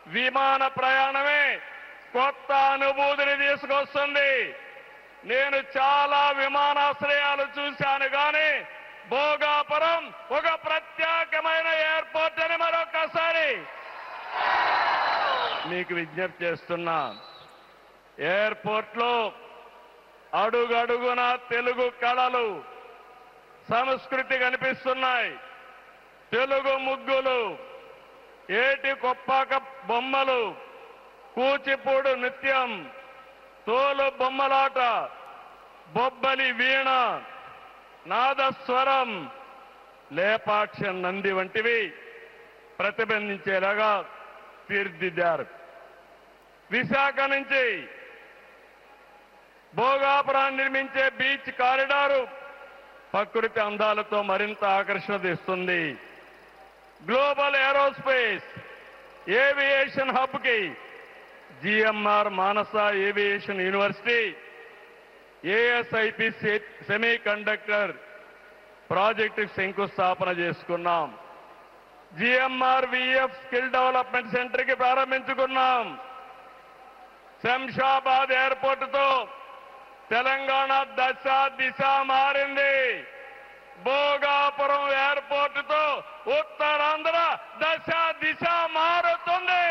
విమాన ప్రయాణమే కొత్త అనుభూతిని తీసుకొస్తుంది నేను చాలా విమానాశ్రయాలు చూశాను కానీ భోగాపురం ఒక ప్రత్యేకమైన ఎయిర్పోర్ట్ అని మరొకసారి మీకు విజ్ఞప్తి చేస్తున్నా ఎయిర్పోర్ట్ లో అడుగడుగున తెలుగు కళలు సంస్కృతి కనిపిస్తున్నాయి తెలుగు ముగ్గులు ఏటి కొప్పాక బొమ్మలు కూచిపూడు నృత్యం తోలు బొమ్మలాట బొబ్బలి వీణ నాదస్వరం లేపాక్ష నంది వంటివి ప్రతిబింబించేలాగా తీర్చిదిద్దారు విశాఖ నుంచి భోగాపురాన్ని నిర్మించే బీచ్ కారిడారు ప్రకృతి అందాలతో మరింత ఆకర్షణ తెస్తుంది గ్లోబల్ ఏరోస్పేస్ ఏవియేషన్ హబ్ కి GMR Manasa aviation university ASIP semiconductor project శంకుస్థాపన చేసుకున్నాం GMR VF skill development centre కి ప్రారంభించుకున్నాం శంషాబాద్ ఎయిర్పోర్ట్ తో తెలంగాణ దశ దిశ మారింది భోగాపురం ఎయిర్పోర్ట్ తో ఉత్తరాంధ్ర దశ దిశ మారుతుంది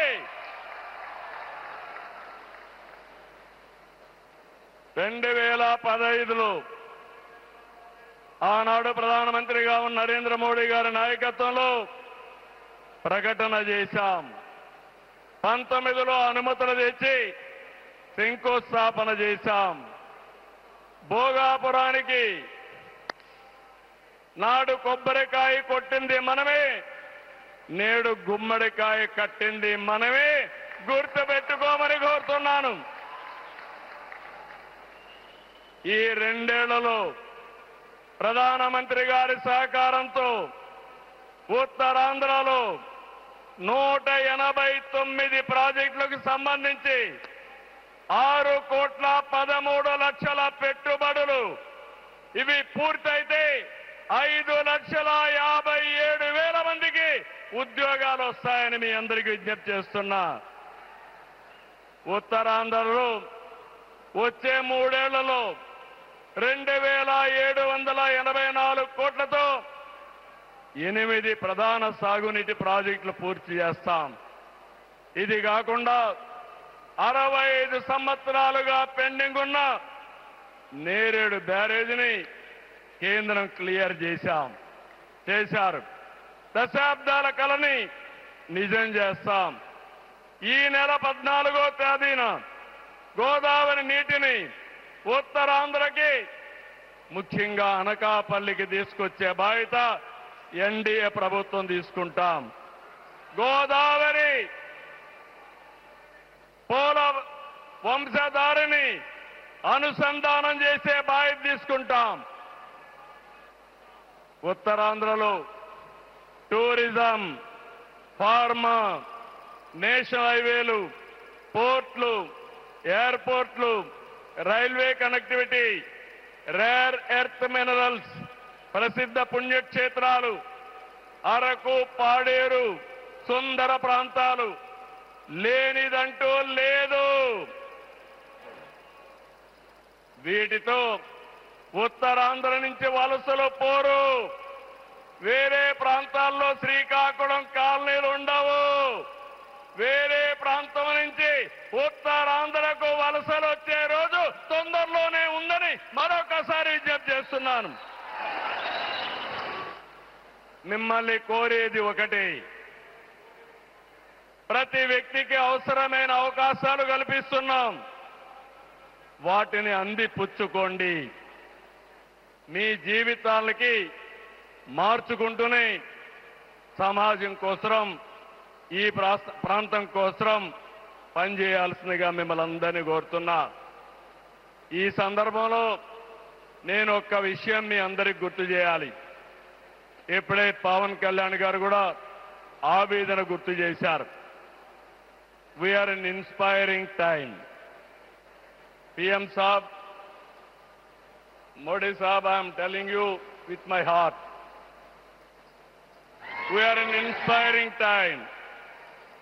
రెండు వేల పదహైదులో ఆనాడు ప్రధానమంత్రిగా ఉన్న నరేంద్ర మోడీ గారి నాయకత్వంలో ప్రకటన చేశాం పంతొమ్మిదిలో అనుమతులు తెచ్చి శంకుస్థాపన చేశాం భోగాపురానికి నాడు కొబ్బరికాయ కొట్టింది మనమే నేడు గుమ్మడికాయ కట్టింది మనమే గుర్తుపెట్టుకోమని కోరుతున్నాను ఈ రెండేళ్లలో ప్రధానమంత్రి గారి సహకారంతో ఉత్తరాంధ్రలో నూట ఎనభై తొమ్మిది ప్రాజెక్టులకు సంబంధించి ఆరు కోట్ల పదమూడు లక్షల పెట్టుబడులు ఇవి పూర్తయితే ఐదు లక్షల యాభై ఏడు వేల మందికి ఉద్యోగాలు వస్తాయని మీ అందరికీ విజ్ఞప్తి చేస్తున్నా ఉత్తరాంధ్రలో వచ్చే మూడేళ్లలో రెండు వేల ఏడు వందల ఎనభై నాలుగు కోట్లతో ఎనిమిది ప్రధాన సాగునీటి ప్రాజెక్టులు పూర్తి చేస్తాం ఇది కాకుండా అరవై ఐదు సంవత్సరాలుగా పెండింగ్ ఉన్న నేరేడు బ్యారేజీని కేంద్రం క్లియర్ చేశాం చేశారు దశాబ్దాల కలని నిజం చేస్తాం ఈ నెల పద్నాలుగో తేదీన గోదావరి నీటిని ఉత్తరాంధ్రకి ముఖ్యంగా అనకాపల్లికి తీసుకొచ్చే బాధ్యత ఎన్డీఏ ప్రభుత్వం తీసుకుంటాం గోదావరి పోల వంశధారిని అనుసంధానం చేసే బాధ్యత తీసుకుంటాం ఉత్తరాంధ్రలో టూరిజం ఫార్మా నేషనల్ హైవేలు పోర్ట్లు ఎయిర్పోర్ట్లు railway connectivity rare earth minerals ప్రసిద్ధ పుణ్యక్షేత్రాలు అరకు పాడేరు సుందర ప్రాంతాలు లేనిదంటూ లేదు వీటితో ఉత్తరాంధ్ర నుంచి వలసలు పోరు వేరే ప్రాంతాల్లో శ్రీకాకుళం కాలనీలు ఉండవు వేరే ప్రాంతం నుంచి ఉత్తరాంధ్రకు వలసలు వచ్చే రోజు తొందరలోనే ఉందని మరొకసారి విజ్ఞప్తి చేస్తున్నాను మిమ్మల్ని కోరేది ఒకటి ప్రతి వ్యక్తికి అవసరమైన అవకాశాలు కల్పిస్తున్నాం వాటిని అందిపుచ్చుకోండి మీ జీవితాలకి మార్చుకుంటూనే సమాజం కోసం ఈ ప్రాస్- ప్రాంతం కోసం పనిచేయాల్సిందిగా మిమ్మల్ని అందరినీ కోరుతున్నా ఈ సందర్భంలో నేను ఒక్క విషయం మీ అందరికి గుర్తు చేయాలి ఇప్పుడే పవన్ కళ్యాణ్ గారు కూడా ఆవేదన గుర్తు చేశారు we are in inspiring time PM sahab Modi sahab I'm telling you with my heart we are in inspiring time